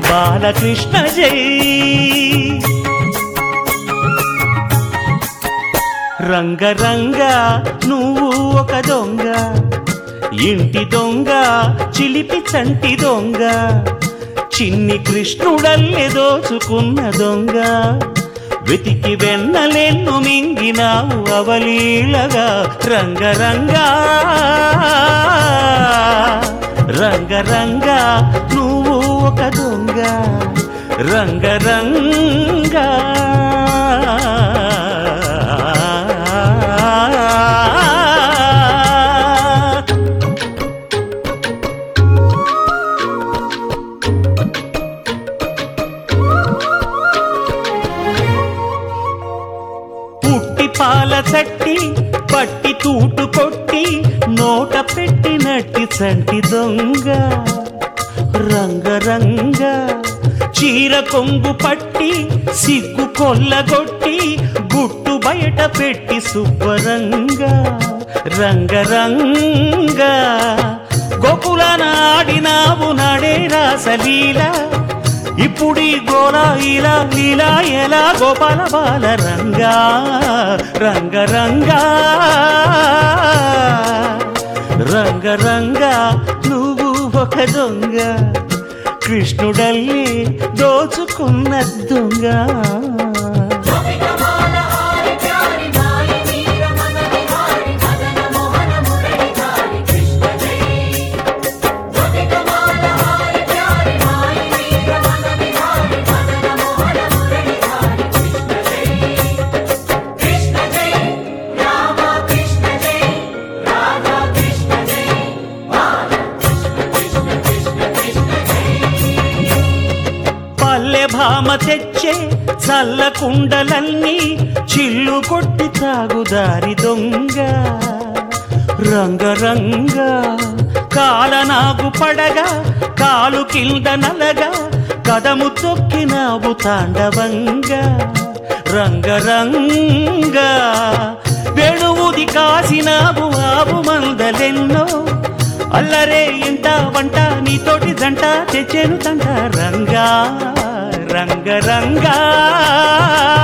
బాలకృష్ణ జై రంగరంగ నువ్వు ఒక దొంగ ఇంటి దొంగ చిలిపి చంటి దొంగ చిన్ని కృష్ణుడల్లె దోచుకున్న దొంగ వెతికి వెన్నలెన్ను మింగినావు అవలీలగా రంగరంగా రంగరంగా నువ్వు ఒక దొంగ రంగరంగా పుట్టి పాల చట్టి పట్టి తూటు కొట్టి నోట పెట్టినట్టి చంటి దొంగ రంగరంగ చీర కొంగు పట్టి సిగ్గు కొల్లగొట్టి గుట్టు బయట పెట్టి శుభ్రంగ రంగరంగ గోకుల నాడినావు నాడే రాసలీల ఇప్పుడీ గోలా ఇలా లీలా ఎలా గోపాల బాల రంగా రంగ రంగా రంగ రంగా నువ్వు ఒక దొంగ కృష్ణుడల్లి దోచుకున్న దొంగ పల్లె భామ తెచ్చే చల్ల కుండలన్నీ చిల్లు కొట్టి తాగుదారి దొంగ రంగరంగ కాలనాగు పడగా కాలు కింద నలగా కదము తొక్కినావు తాండవంగా రంగరంగ వేణువుది కాసినావు ఆవు మందలెన్నో అల్లరే ఇంట వంట నీతోటి జంట తెచ్చేను తంట రంగా రంగ రంగా